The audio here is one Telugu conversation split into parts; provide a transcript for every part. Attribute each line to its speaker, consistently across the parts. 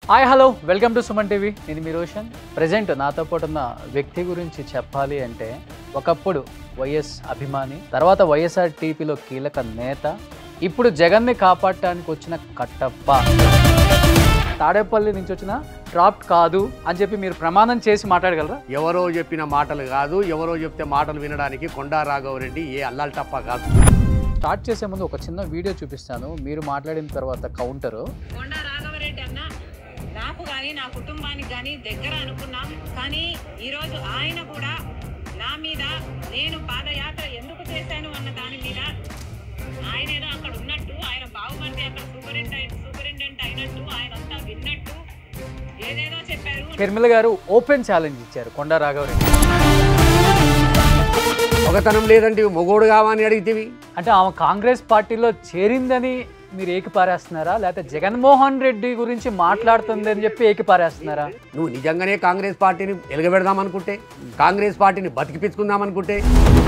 Speaker 1: Hi hello welcome to Suman TV నేను మీ రోషన్ ప్రజెంట్ నాతో పాటు ఉన్న వ్యక్తి గురించి చెప్పాలి అంటే ఒకప్పుడు వైఎస్ అభిమాని తర్వాత వైఎస్ఆర్ టీపీలో కీలక నేత ఇప్పుడు జగన్ని కాపాడటానికి వచ్చిన కట్టప్ప తాడేపల్లి నుంచి వచ్చిన డ్రాప్ కాదు అని చెప్పి మీరు ప్రమాణం చేసి మాట్లాడగలరా
Speaker 2: ఎవరో చెప్పిన మాటలు కాదు ఎవరో చెప్తే మాటలు వినడానికి కొండా రాఘవరెడ్డి ఏ అల్లాల్ తప్ప కాదు
Speaker 1: స్టార్ట్ చేసే ముందు ఒక చిన్న వీడియో చూపిస్తాను మీరు మాట్లాడిన తర్వాత కౌంటరు
Speaker 3: కొండ రాఘవరెడ్డి అన్న నాకు కానీ నా కుటుంబానికి కానీ దగ్గర అనుకున్నాం కానీ ఈరోజు ఆయన కూడా నా మీద నేను పాదయాత్ర ఎందుకు చేశాను అన్న దాని మీద ఆయన ఏదో అక్కడ ఉన్నట్టు ఆయన బాగుమంది అక్కడ సూపరింటెండెంట్ సూపరింటెండెంట్ అయినట్టు ఆయన అంతా విన్నట్టు ఏదేదో చెప్పారు
Speaker 1: షర్మిల గారు ఓపెన్ ఛాలెంజ్ ఇచ్చారు కొండా రాఘవరెడ్డి
Speaker 2: ఒకతనం లేదంటే మొగోడు కావని అడిగితేవి
Speaker 1: అంటే ఆమె కాంగ్రెస్ పార్టీలో చేరిందని మీరు ఏకిపారేస్తున్నారా లేకపోతే జగన్మోహన్ రెడ్డి గురించి మాట్లాడుతుంది అని చెప్పి ఏకిపారేస్తున్నారా
Speaker 2: నువ్వు నిజంగానే కాంగ్రెస్ పార్టీని ఎలగబెడదాం అనుకుంటే కాంగ్రెస్ పార్టీని బతికిపించుకుందాం అనుకుంటే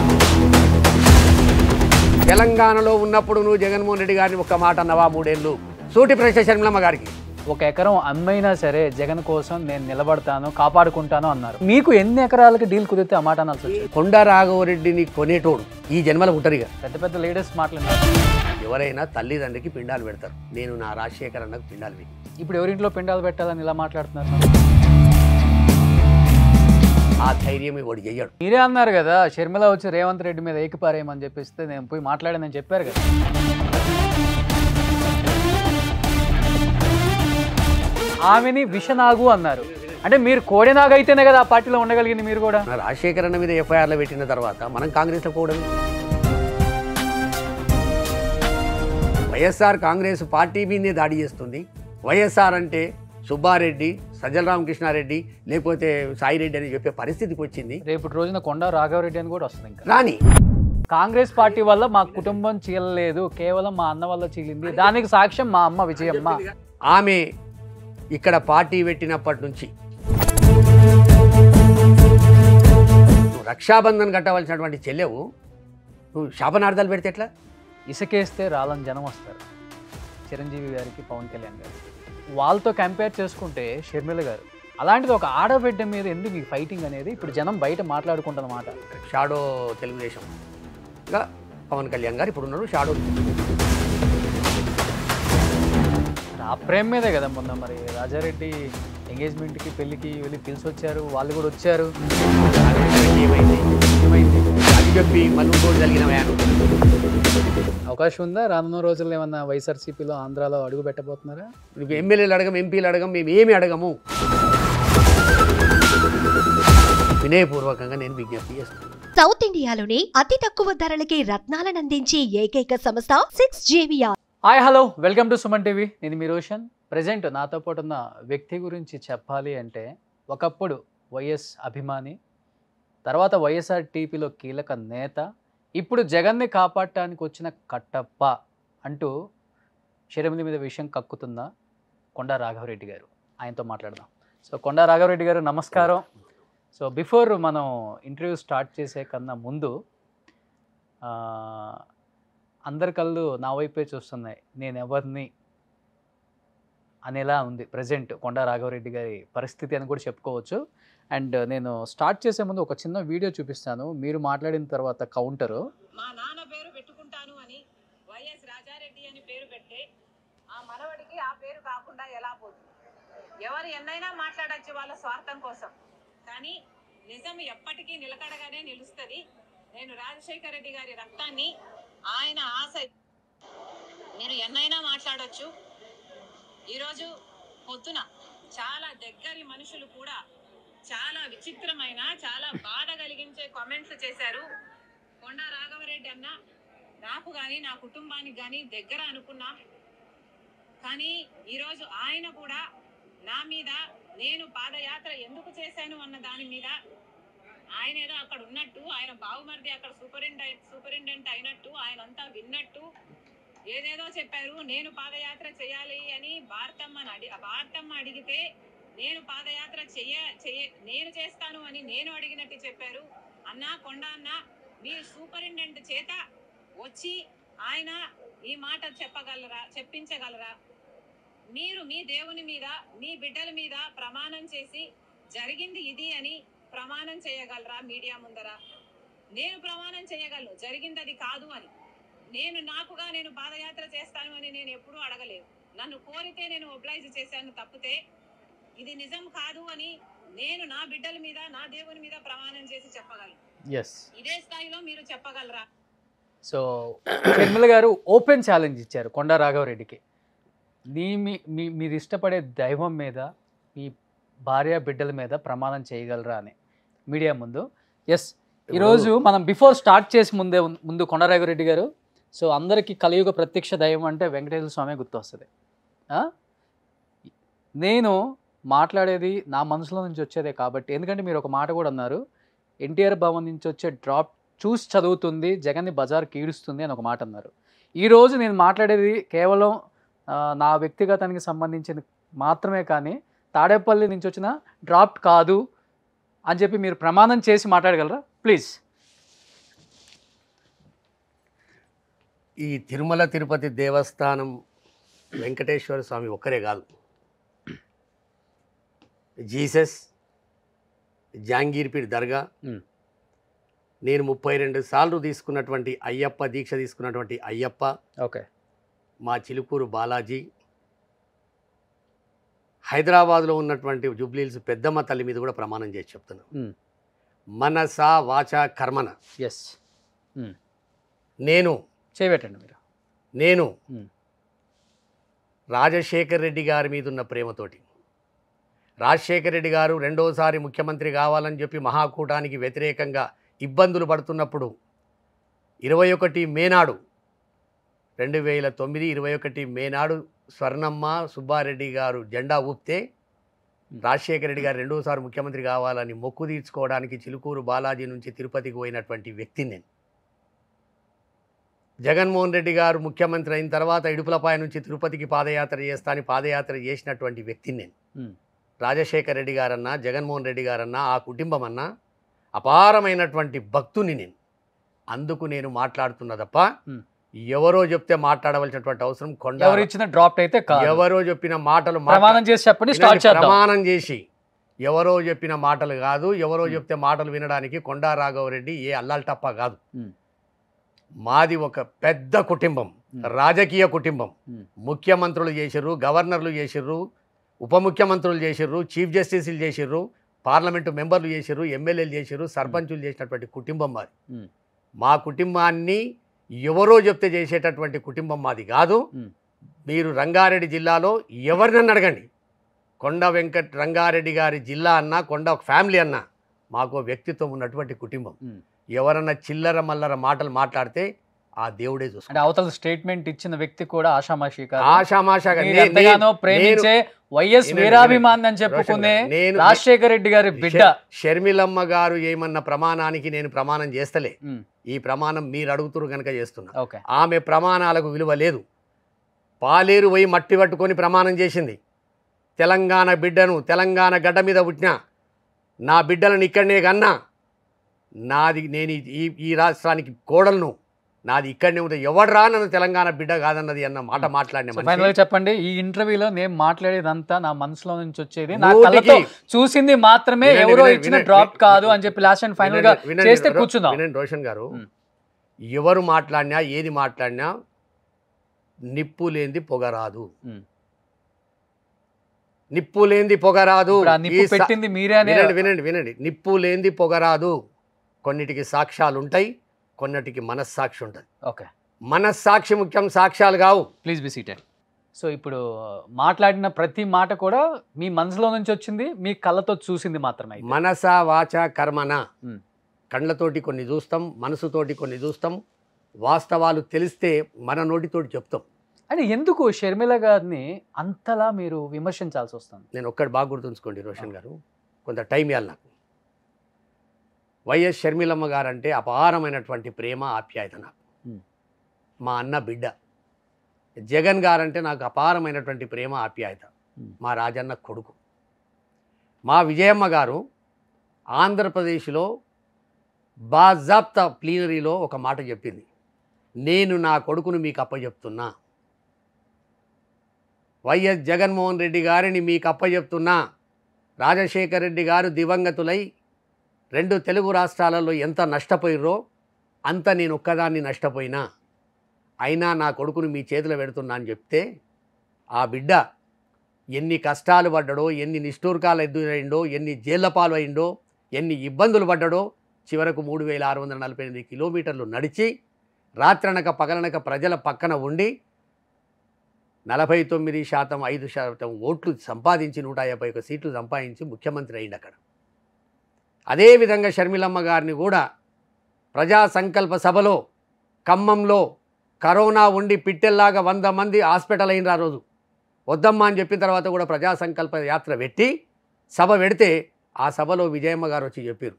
Speaker 2: తెలంగాణలో ఉన్నప్పుడు నువ్వు జగన్మోహన్ రెడ్డి గారిని ఒక్క మాట అన్నవా మూడేళ్ళు సూటి ప్రశ్న షర్మిలమ్మ గారికి
Speaker 1: ఒక ఎకరం అమ్మైనా సరే జగన్ కోసం నేను నిలబడతాను కాపాడుకుంటాను అన్నారు మీకు ఎన్ని ఎకరాలకి డీల్ కుదిరితే ఆ మాట అనాల్సి వచ్చింది
Speaker 2: కొండా రాఘవరెడ్డిని కొనేటోడు ఈ జన్మల పుట్టరిగా
Speaker 1: పెద్ద పెద్ద లీడర్స్ మాట్లాడినారు
Speaker 2: ఎవరైనా తల్లిదండ్రికి పిండాలు పెడతారు నేను నా రాజశేఖర్ అన్నకు పిండాలు పెట్టి
Speaker 1: ఇప్పుడు ఎవరింట్లో పిండాలు పెట్టాలని ఇలా మాట్లాడుతున్నారు
Speaker 2: ఆ ధైర్యం వాడు చెయ్యడు
Speaker 1: మీరే అన్నారు కదా షర్మిల వచ్చి రేవంత్ రెడ్డి మీద ఏకిపారేయమని చెప్పిస్తే నేను పోయి మాట్లాడానని చెప్పారు కదా ఆమెని విషనాగు అన్నారు అంటే మీరు కోడినాగు అయితేనే కదా ఆ పార్టీలో ఉండగలిగింది మీరు కూడా
Speaker 2: నా రాజశేఖర్ అన్న మీద ఎఫ్ఐఆర్లో పెట్టిన తర్వాత మనం కాంగ్రెస్లో పోవడం వైఎస్ఆర్ కాంగ్రెస్ పార్టీ మీదే దాడి చేస్తుంది వైఎస్ఆర్ అంటే సుబ్బారెడ్డి సజ్జల రామకృష్ణారెడ్డి లేకపోతే సాయిరెడ్డి అని చెప్పే పరిస్థితికి వచ్చింది
Speaker 1: రేపటి రోజున కొండ రాఘవరెడ్డి అని కూడా వస్తుంది ఇంకా
Speaker 2: రాని
Speaker 1: కాంగ్రెస్ పార్టీ వల్ల మా కుటుంబం చీలలేదు కేవలం మా అన్న వల్ల చీలింది దానికి సాక్ష్యం మా అమ్మ విజయమ్మ
Speaker 2: ఆమె ఇక్కడ పార్టీ పెట్టినప్పటి నుంచి నువ్వు రక్షాబంధన్ కట్టవలసినటువంటి చెల్లెవు నువ్వు శాపనార్థాలు పెడితే ఎట్లా
Speaker 1: ఇసుకేస్తే రాలని జనం వస్తారు చిరంజీవి గారికి పవన్ కళ్యాణ్ గారికి వాళ్ళతో కంపేర్ చేసుకుంటే షర్మిల గారు అలాంటిది ఒక ఆడబిడ్డ మీద ఎందుకు ఈ ఫైటింగ్ అనేది ఇప్పుడు జనం బయట మాట్లాడుకుంటున్నమాట
Speaker 2: షాడో తెలుగుదేశం ఇంకా పవన్ కళ్యాణ్ గారు ఇప్పుడు ఉన్నారు షాడో
Speaker 1: ఆ ప్రేమ మీదే కదా మొన్న మరి రాజారెడ్డి ఎంగేజ్మెంట్కి పెళ్ళికి వెళ్ళి పిలిచి వచ్చారు వాళ్ళు కూడా వచ్చారు
Speaker 2: ఏమైంది ఏమైంది అది చెప్పి మళ్ళీ ఇంకోటి జరిగిన వ్యాను
Speaker 1: అవకాశం ఉందా రానున్న రోజుల్లో ఏమన్నా వైఎస్ఆర్సీపీలో ఆంధ్రాలో అడుగు పెట్టబోతున్నారా
Speaker 2: నువ్వు ఎమ్మెల్యేలు అడగం ఎంపీలు అడగం మేము ఏమి అడగము వినయపూర్వకంగా నేను విజ్ఞప్తి చేస్తాను
Speaker 4: సౌత్ ఇండియాలోని అతి తక్కువ ధరలకి రత్నాలనందించే ఏకైక సంస్థ six J V R
Speaker 1: hi hello welcome to Suman TV నేను మీ రోషన్ ప్రజెంట్ నాతో పాటు ఉన్న వ్యక్తి గురించి చెప్పాలి అంటే ఒకప్పుడు వైఎస్ అభిమాని తర్వాత వైఎస్ఆర్ టీపీలో కీలక నేత ఇప్పుడు జగన్ని కాపాడటానికి వచ్చిన కట్టప్ప అంటూ షర్మిల మీద విషయం కక్కుతున్న కొండా రాఘవరెడ్డి గారు ఆయనతో మాట్లాడదాం సో కొండా రాఘవరెడ్డి గారు నమస్కారం సో బిఫోర్ మనం ఇంటర్వ్యూ స్టార్ట్ చేసే కన్నా ముందు ఆ, అందరి కళ్ళు నా వైపే చూస్తున్నాయి నేను ఎవరిని అనేలా ఉంది ప్రజెంట్ కొండా రాఘవరెడ్డి గారి పరిస్థితి అని కూడా చెప్పుకోవచ్చు అండ్ నేను స్టార్ట్ చేసే ముందు ఒక చిన్న వీడియో చూపిస్తాను మీరు మాట్లాడిన తర్వాత కౌంటరు
Speaker 3: మా నాన్న పేరు పెట్టుకుంటాను అని వైఎస్ రాజారెడ్డి అని పేరు పెడితే ఆ మనవడికి ఆ పేరు కాకుండా ఎలా పోతుంది ఎవరు ఎన్నైనా మాట్లాడచ్చు వాళ్ళ స్వార్థం కోసం కానీ నిజం ఎప్పటికీ నిలకడగానే నిలుస్తుంది నేను రాజశేఖర రెడ్డి గారి రక్తాన్ని ఆయన ఆశ మీరు ఎన్నైనా మాట్లాడొచ్చు ఈరోజు పొద్దున చాలా దగ్గరి మనుషులు కూడా చాలా విచిత్రమైన చాలా బాధ కలిగించే కామెంట్స్ చేశారు కొండ రాఘవరెడ్డి అన్న నాకు కానీ నా కుటుంబానికి కానీ దగ్గర అనుకున్నాం కానీ ఈరోజు ఆయన కూడా నా మీద నేను పాదయాత్ర ఎందుకు చేశాను అన్న దాని మీద ఆయన ఏదో అక్కడ ఉన్నట్టు ఆయన బావుమరిది అక్కడ సూపరింటెండెంట్ సూపరింటెండెంట్ అయినట్టు ఆయన అంతా విన్నట్టు ఏదేదో చెప్పారు నేను పాదయాత్ర చేయాలి అని భారతమ్మని అడి భారతమ్మ అడిగితే నేను పాదయాత్ర చెయ్య చెయ్య నేను చేస్తాను అని నేను అడిగినట్టు చెప్పారు అన్న కొండ అన్న మీ సూపరింటెండెంట్ చేత వచ్చి ఆయన ఈ మాట చెప్పగలరా చెప్పించగలరా మీరు మీ దేవుని మీద మీ బిడ్డల మీద ప్రమాణం చేసి జరిగింది ఇది అని ప్రమాణం చేయగలరా మీడియా ముందర నేను ప్రమాణం చేయగలను జరిగింది అది కాదు అని నేను నాకుగా నేను పాదయాత్ర చేస్తాను అని నేను ఎప్పుడూ అడగలేదు నన్ను కోరితే నేను ఒబ్లైజ్ చేశాను తప్పితే ఇది నిజం కాదు అని నేను నా బిడ్డల మీద నా దేవుని మీద ప్రమాణం చేసి చెప్పగలను
Speaker 1: ఎస్
Speaker 3: ఇదే స్థాయిలో మీరు చెప్పగలరా
Speaker 1: సో షర్మిల గారు ఓపెన్ ఛాలెంజ్ ఇచ్చారు కొండా రాఘవరెడ్డికి నీ మీ మీ- మీరు ఇష్టపడే దైవం మీద మీ భార్య బిడ్డల మీద ప్రమాణం చేయగలరా అని మీడియా ముందు ఎస్ ఈరోజు మనం బిఫోర్ స్టార్ట్ చేసి ముందే ఉన్- ముందు కొండరాఘవరెడ్డి గారు సో అందరికీ కలియుగ ప్రత్యక్ష దైవం అంటే వెంకటేశ్వర స్వామి గుర్తొస్తుంది ఆ? నేను మాట్లాడేది నా మనసులో నుంచి వచ్చేదే కాబట్టి ఎందుకంటే మీరు ఒక మాట కూడా అన్నారు ఎన్టీఆర్ భవన్ నుంచి వచ్చే డ్రాప్ చూసి చదువుతుంది జగన్ని బజార్ కీడుస్తుంది అని ఒక మాట అన్నారు ఈరోజు నేను మాట్లాడేది కేవలం ఆ, నా వ్యక్తిగతానికి సంబంధించిన మాత్రమే కానీ తాడేపల్లి నుంచి వచ్చిన డ్రాప్ కాదు అని చెప్పి మీరు ప్రమాణం చేసి మాట్లాడగలరా ప్లీజ్
Speaker 2: ఈ తిరుమల తిరుపతి దేవస్థానం వెంకటేశ్వర స్వామి ఒక్కరే కాదు జీసస్ జాంగీర్పీర్ దర్గా
Speaker 1: మ్.
Speaker 2: నేను ముప్పై రెండు సార్లు తీసుకున్నటువంటి అయ్యప్ప దీక్ష తీసుకున్నటువంటి అయ్యప్ప
Speaker 1: ఓకే
Speaker 2: మా చిలుకూరు బాలాజీ హైదరాబాద్లో ఉన్నటువంటి జుబ్లీల్స్ పెద్దమ్మ తల్లి మీద కూడా ప్రమాణం చేసి చెప్తున్నాను
Speaker 1: మ్.
Speaker 2: మనస వాచ కర్మన
Speaker 1: ఎస్
Speaker 2: నేను
Speaker 1: చేయబెట్టండి మీరు
Speaker 2: నేను
Speaker 1: మ్.
Speaker 2: రాజశేఖర్ రెడ్డి గారి మీద ఉన్న ప్రేమతోటి రాజశేఖర్ రెడ్డి గారు రెండోసారి ముఖ్యమంత్రి కావాలని చెప్పి మహాకూటానికి వ్యతిరేకంగా ఇబ్బందులు పడుతున్నప్పుడు ఇరవై ఒకటి మేనాడు రెండు వేల తొమ్మిది ఇరవై ఒకటి మేనాడు స్వర్ణమ్మ సుబ్బారెడ్డి గారు జెండా ఊపితే రాజశేఖర రెడ్డి గారు రెండోసారి ముఖ్యమంత్రి కావాలని మొక్కు తీర్చుకోవడానికి చిలుకూరు బాలాజీ నుంచి తిరుపతికి పోయినటువంటి వ్యక్తిని నేను జగన్మోహన్ రెడ్డి గారు ముఖ్యమంత్రి అయిన తర్వాత ఇడుపులపాయ నుంచి తిరుపతికి పాదయాత్ర చేస్తాని పాదయాత్ర చేసినటువంటి వ్యక్తిని నేను
Speaker 1: మ్.
Speaker 2: రాజశేఖర రెడ్డి గారన్నా జగన్మోహన్ రెడ్డి గారన్నా ఆ కుటుంబం అన్నా అపారమైనటువంటి భక్తుని నేను అందుకు నేను మాట్లాడుతున్నా తప్ప
Speaker 1: మ్.
Speaker 2: ఎవరో చెప్తే మాట్లాడవలసినటువంటి అవసరం కొండ
Speaker 1: ఎవరు ఇచ్చిన డ్రాప్ అయితే కాదు
Speaker 2: ఎవరో చెప్పిన మాటలు మాట్లా-
Speaker 1: ప్రమాణం చేసి చెప్పండి స్టార్ట్
Speaker 2: వినండి,
Speaker 1: చేద్దాం
Speaker 2: ప్రమాణం చేసి ఎవరో చెప్పిన మాటలు కాదు ఎవరో
Speaker 1: మ్.
Speaker 2: చెప్తే మాటలు వినడానికి కొండా రాఘవరెడ్డి ఏ అల్లాల్టప్ప కాదు
Speaker 1: మ్.
Speaker 2: మాది ఒక పెద్ద కుటుంబం
Speaker 1: మ్.
Speaker 2: రాజకీయ కుటుంబం
Speaker 1: మ్.
Speaker 2: ముఖ్యమంత్రులు చేసిర్రు గవర్నర్లు చేసిర్రు ఉప ముఖ్యమంత్రులు చేసిర్రు చీఫ్ జస్టిస్లు చేసిర్రు పార్లమెంటు మెంబర్లు చేసిర్రు ఎమ్మెల్యేలు చేసిర్రు సర్పంచులు చేసినటువంటి కుటుంబం మాది
Speaker 1: మ్.
Speaker 2: మా కుటుంబాన్ని ఎవరో చెప్తే చేసేటటువంటి కుటుంబం మాది కాదు
Speaker 1: మ్.
Speaker 2: మీరు రంగారెడ్డి జిల్లాలో ఎవరినన్ను అడగండి కొండ వెంకట్ రంగారెడ్డి గారి జిల్లా అన్నా కొండ ఒక ఫ్యామిలీ అన్నా మాకు వ్యక్తిత్వం ఉన్నటువంటి కుటుంబం
Speaker 1: మ్.
Speaker 2: ఎవరన్నా చిల్లర మల్లర మాటలు మాట్లాడితే ఆ దేవుడే
Speaker 1: అంటే
Speaker 2: చూసుకుంటాడు
Speaker 1: అవతల స్టేట్మెంట్ ఇచ్చిన వ్యక్తి కూడా ఆషామాషి కాదు
Speaker 2: ఆషామాషాగా
Speaker 1: మీరు
Speaker 2: నే-
Speaker 1: ఎంతగానో
Speaker 2: నేను-
Speaker 1: ప్రేమించే వైఎస్
Speaker 2: వినండి,
Speaker 1: వీరాభిమాన్ అని
Speaker 2: రోషన్
Speaker 1: చెప్పుకునే
Speaker 2: గారు, నేను
Speaker 1: రాజశేఖర రెడ్డి గారి బిడ్డ
Speaker 2: షర్- షర్మిలమ్మ గారు ఏమన్న ప్రమాణానికి నేను ప్రమాణం చేస్తలే
Speaker 1: మ్.
Speaker 2: ఈ ప్రమాణం మీరు అడుగుతురు కనుక చేస్తున్నా
Speaker 1: ఓకే
Speaker 2: ఆమె ప్రమాణాలకు విలువ లేదు పాలేరు పోయి మట్టి పట్టుకొని ప్రమాణం చేసింది తెలంగాణ బిడ్డను తెలంగాణ గడ్డ మీద పుట్టిన నా బిడ్డలను ఇక్కడనే కన్నా నాది నేను ఈ- ఈ ఈ రాష్ట్రానికి కోడలను నాది ఇక్కడనే ఉంది ఎవడరా నన్ను తెలంగాణ బిడ్డ కాదన్నది అన్న మాట మాట్లాడిన మనిషి.
Speaker 1: ఫైనల్ చెప్పండి ఈ ఇంటర్వ్యూలో నేను మాట్లాడేదంతా నా మనసులో నుంచి వచ్చేది నా
Speaker 2: నూటికి-
Speaker 1: కళ్ళతో చూసింది మాత్రమే
Speaker 2: వినండి,
Speaker 1: ఎవరో
Speaker 2: వినండి,
Speaker 1: ఇచ్చిన
Speaker 2: వినండి,
Speaker 1: డ్రాప్
Speaker 2: వినండి,
Speaker 1: కాదు అని చెప్పి లాస్ట్ అండ్ ఫైనల్ గా
Speaker 2: వినండి, వినండి,
Speaker 1: చేస్తే
Speaker 2: రో-
Speaker 1: కూర్చుందాం
Speaker 2: వినండి రోషన్ గారు
Speaker 1: మ్.
Speaker 2: ఎవరు మాట్లాడినా ఏది మాట్లాడినా నిప్పు లేనిది పొగరాదు
Speaker 1: మ్.
Speaker 2: నిప్పు లేనిది పొగరాదు
Speaker 1: ఇప్పుడు ఆ నిప్పు
Speaker 2: ఈ సా-
Speaker 1: పెట్టింది మీరే అనే
Speaker 2: వినండి వినండి వినండి నిప్పు లేనిది పొగరాదు కొన్నిటికి సాక్ష్యాలు ఉంటాయి కొన్నిటికి మనస్సాక్షి ఉంటుంది
Speaker 1: ఓకే
Speaker 2: మనస్సాక్షి ముఖ్యం సాక్ష్యాలు కావు
Speaker 1: ప్లీజ్ బి సీటెడ్ సో ఇప్పుడు మాట్లాడిన ప్రతి మాట కూడా మీ మనసులో నుంచి వచ్చింది మీ కళ్ళతో చూసింది మాత్రమే అయితే.
Speaker 2: మనస వాచ కర్మన
Speaker 1: మ్.
Speaker 2: కళ్ళతోటి కొన్ని చూస్తాం మనసుతోటి కొన్ని చూస్తాం వాస్తవాలు తెలిస్తే మన నోటితోటి చెప్తాం
Speaker 1: అంటే ఎందుకు షర్మిల గారిని అంతలా మీరు విమర్శించాల్సి వస్తుంది
Speaker 2: నేను ఒక్కటి బాగా గుర్తుంచుకోండి రోషన్ గారు కొంత టైం ఇవ్వాలి నాకు వైఎస్ షర్మిలమ్మ గారు అంటే అపారమైనటువంటి ప్రేమ ఆప్యాయత నాకు
Speaker 1: Hmm.
Speaker 2: మా అన్న బిడ్డ జగన్ గారంటే నాకు అపారమైనటువంటి ప్రేమ ఆప్యాయత
Speaker 1: Hmm.
Speaker 2: మా రాజన్న కొడుకు మా విజయమ్మ గారు ఆంధ్రప్రదేశ్లో బాజాప్తా ప్లీనరీలో ఒక మాట చెప్పింది నేను నా కొడుకును మీకు అప్పచెప్తున్నా వైఎస్ జగన్మోహన్ రెడ్డి గారిని మీకు అప్పచెప్తున్నా రాజశేఖర్ రెడ్డి గారు దివంగతులై రెండు తెలుగు రాష్ట్రాలలో ఎంత నష్టపోయిర్రో అంత నేను ఒక్కదాన్ని నష్టపోయినా అయినా నా కొడుకును మీ చేతిలో పెడుతున్నా అని చెప్తే ఆ బిడ్డ ఎన్ని కష్టాలు పడ్డాడో ఎన్ని నిష్ఠూర్కాలు ఎదురైండో ఎన్ని జైళ్ళ పాలు అయిండో ఎన్ని ఇబ్బందులు పడ్డాడో చివరకు మూడు వేల ఆరు వందల నలభై ఎనిమిది కిలోమీటర్లు నడిచి రాత్రనక పగలనక ప్రజల పక్కన ఉండి నలభై తొమ్మిది శాతం ఐదు శాతం ఓట్లు సంపాదించి నూట యాభై ఒక సీట్లు సంపాదించి ముఖ్యమంత్రి అయింది అక్కడ అదేవిధంగా షర్మిలమ్మ గారిని కూడా ప్రజా సంకల్ప సభలో ఖమ్మంలో కరోనా ఉండి పిట్టెల్లాగా వంద మంది హాస్పిటల్ అయిన ఆ రోజు వద్దమ్మా అని చెప్పిన తర్వాత కూడా ప్రజా సంకల్ప యాత్ర పెట్టి సభ పెడితే ఆ సభలో విజయమ్మ గారు వచ్చి చెప్పారు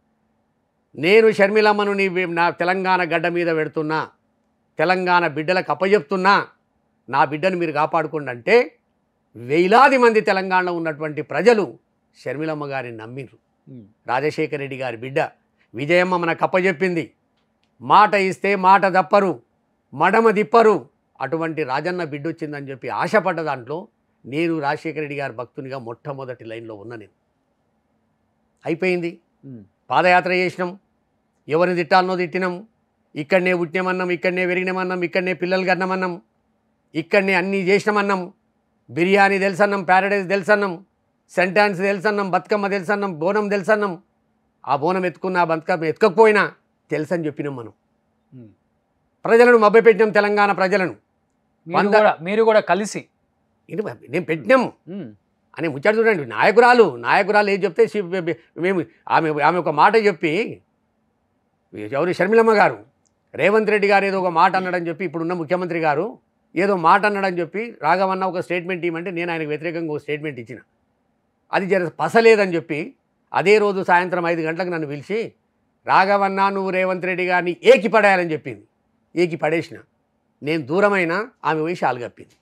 Speaker 2: నేను షర్మిలమ్మను నీ నా తెలంగాణ గడ్డ మీద పెడుతున్నా తెలంగాణ బిడ్డలకు అప్పచెప్తున్నా నా బిడ్డను మీరు కాపాడుకోండి అంటే వేలాది మంది తెలంగాణలో ఉన్నటువంటి ప్రజలు షర్మిలమ్మ గారిని నమ్మిండ్రు
Speaker 1: ఉమ్.
Speaker 2: రాజశేఖర రెడ్డి గారి బిడ్డ విజయమ్మ మనకు అప్పచెప్పింది మాట ఇస్తే మాట దప్పరు మడమ దిప్పరు అటువంటి రాజన్న బిడ్డ వచ్చిందని చెప్పి ఆశపడ్డ దాంట్లో నేను రాజశేఖర రెడ్డి గారి భక్తునిగా మొట్టమొదటి లైన్లో ఉన్న నేను అయిపోయింది
Speaker 1: ఉమ్.
Speaker 2: పాదయాత్ర చేసినాం ఎవరిని తిట్టాలనో తిట్టినాం ఇక్కడనే పుట్టినామన్నాం ఇక్కడనే పెరిగినామన్నాం ఇక్కడనే పిల్లలు కన్నామన్నాం ఇక్కడనే అన్నీ చేసినామన్నాం బిర్యానీ తెలుసన్నాం ప్యారడైజ్ తెలుసన్నాం సెంటాన్స్ తెలుసన్నాం బతుకమ్మ తెలుసన్నాం బోనం తెలుసన్నాం ఆ బోనం ఎత్తుకున్న ఆ బతుకమ్మ ఎత్తుకపోయినా తెలుసని చెప్పినాం మనం
Speaker 1: ఉమ్.
Speaker 2: ప్రజలను మభ్యపెట్టినాం తెలంగాణ ప్రజలను
Speaker 1: మీరు
Speaker 2: వంద-
Speaker 1: కూడా మీరు కూడా కలిసి
Speaker 2: ఇది నేను పెట్టినాం
Speaker 1: ఉమ్.
Speaker 2: అని ముచ్చట చూడండి నాయకురాలు నాయకురాలు ఏం చెప్తే శి- మేము ఆమె ఆమె ఒక మాట చెప్పి ఎవరు షర్మిలమ్మ గారు రేవంత్ రెడ్డి గారు ఏదో ఒక మాట అన్నాడని చెప్పి ఇప్పుడున్న ముఖ్యమంత్రి గారు ఏదో మాట అన్నాడని చెప్పి రాఘవన్న ఒక స్టేట్మెంట్ ఇవ్వమంటే నేను ఆయనకు వ్యతిరేకంగా ఒక స్టేట్మెంట్ ఇచ్చిన అది జర పసలేదని చెప్పి అదే రోజు సాయంత్రం ఐదు గంటలకు నన్ను పిలిచి రాఘవన్న నువ్వు రేవంత్ రెడ్డి గారిని ఏకి పడేయాలని చెప్పింది ఏకి పడేసిన నేను దూరమైన ఆమె పోయి షాలు కప్పింది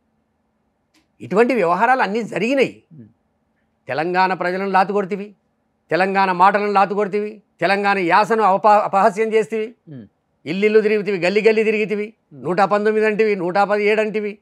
Speaker 2: ఇటువంటి వ్యవహారాలు అన్నీ జరిగినాయి
Speaker 1: Hmm.
Speaker 2: తెలంగాణ ప్రజలను లాతుకొడితివి తెలంగాణ మాటలను లాతుకొడితివి తెలంగాణ యాసను అప అపహాస్యం చేస్తేవి
Speaker 1: Hmm.
Speaker 2: ఇల్లు తిరుగుతివి గల్లి గల్లి తిరిగితివి
Speaker 1: Hmm.
Speaker 2: నూట పంతొమ్మిది అంటివి నూట పదిహేడు అంటివి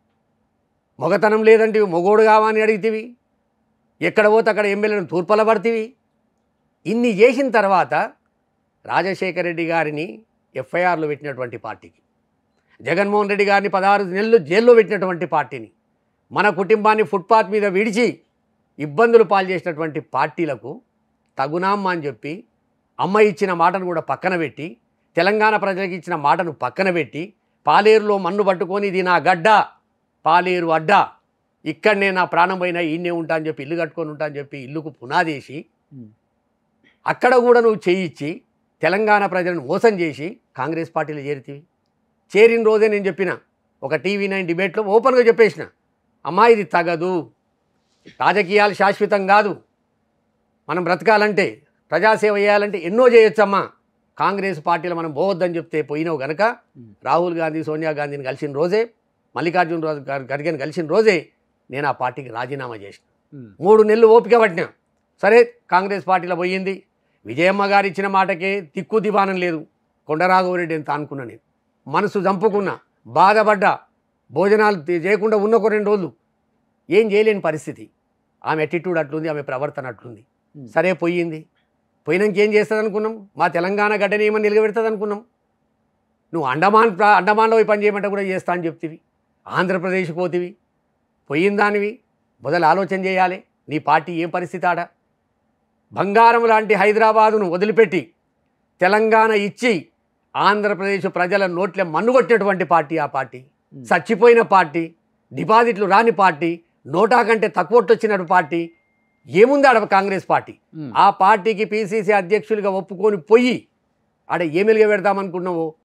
Speaker 2: మొగతనం లేదంటివి మొగోడు కావని అడిగితివి ఎక్కడ పోతే అక్కడ ఎమ్మెల్యేలను తూర్పల పడితివి ఇన్ని చేసిన తర్వాత రాజశేఖర రెడ్డి గారిని ఎఫ్ఐఆర్లో పెట్టినటువంటి పార్టీకి జగన్మోహన్ రెడ్డి గారిని పదహారు నెలలు జైల్లో పెట్టినటువంటి పార్టీని మన కుటుంబాన్ని ఫుట్పాత్ మీద విడిచి ఇబ్బందులు పాలు చేసినటువంటి పార్టీలకు తగునామ్మా అని చెప్పి అమ్మ ఇచ్చిన మాటను కూడా పక్కన పెట్టి తెలంగాణ ప్రజలకు ఇచ్చిన మాటను పక్కన పెట్టి పాలేరులో మన్ను పట్టుకొని ఇది నా గడ్డ పాలేరు అడ్డ ఇక్కడనే నా ప్రాణం పోయినా ఈయనే ఉంటా అని చెప్పి ఇల్లు కట్టుకొని ఉంటా అని చెప్పి ఇల్లుకు పునాదేసి
Speaker 1: ఉమ్.
Speaker 2: అక్కడ కూడా నువ్వు చేయించి తెలంగాణ ప్రజలను మోసం చేసి కాంగ్రెస్ పార్టీలో చేరితివి చేరిన రోజే నేను చెప్పిన ఒక టీవీ నైన్ డిబేట్లో ఓపెన్గా చెప్పేసిన అమ్మా ఇది తగదు రాజకీయాలు శాశ్వతం కాదు మనం బ్రతకాలంటే ప్రజాసేవ చేయాలంటే ఎన్నో చేయొచ్చమ్మా కాంగ్రెస్ పార్టీలో మనం పోవద్దని చెప్తే పోయినావు గనక
Speaker 1: ఉమ్.
Speaker 2: రాహుల్ గాంధీ సోనియా గాంధీని కలిసిన రోజే మల్లికార్జున రాజు గారు ఖర్గేని కలిసిన రోజే నేను ఆ పార్టీకి రాజీనామా చేసిన
Speaker 1: ఉమ్.
Speaker 2: మూడు నెలలు ఓపిక పట్టినా సరే కాంగ్రెస్ పార్టీలో పోయింది విజయమ్మ గారు ఇచ్చిన మాటకే దిక్కు దివానం లేదు కొండరాఘవరెడ్డి ఎంత అనుకున్నా నేను మనసు చంపుకున్నా బాధపడ్డా భోజనాలు తి- చేయకుండా ఉన్న ఒక రెండు రోజులు ఏం చేయలేని పరిస్థితి ఆమె అటిట్యూడ్ అట్లుంది ఆమె ప్రవర్తన అట్లుంది
Speaker 1: ఉమ్.
Speaker 2: సరే పోయింది పోయినాక ఏం చేస్తుంది అనుకున్నాం మా తెలంగాణ గడ్డని ఏమని నిలబెడుతుంది అనుకున్నాం నువ్వు అండమాన్ ప్రా- అండమాన్లో పోయి పని చేయమంటే కూడా చేస్తా అని చెప్తివి ఆంధ్రప్రదేశ్ పోతివి పోయిన దానివి మొదలు ఆలోచన చేయాలి నీ పార్టీ ఏం పరిస్థితి ఆడ బంగారం లాంటి హైదరాబాదును వదిలిపెట్టి తెలంగాణ ఇచ్చి ఆంధ్రప్రదేశ్ ప్రజల నోట్ల మన్నుగొట్టినటువంటి పార్టీ ఆ పార్టీ
Speaker 1: ఉమ్.
Speaker 2: చచ్చిపోయిన పార్టీ డిపాజిట్లు రాని పార్టీ నోటా కంటే తక్కువ వచ్చిన పార్టీ ఏముంది ఆడ కాంగ్రెస్ పార్టీ
Speaker 1: ఉమ్.
Speaker 2: ఆ పార్టీకి పీసీసీ అధ్యక్షులుగా ఒప్పుకొని పోయి ఆడ ఏమెలుగా పెడదామనుకున్నావో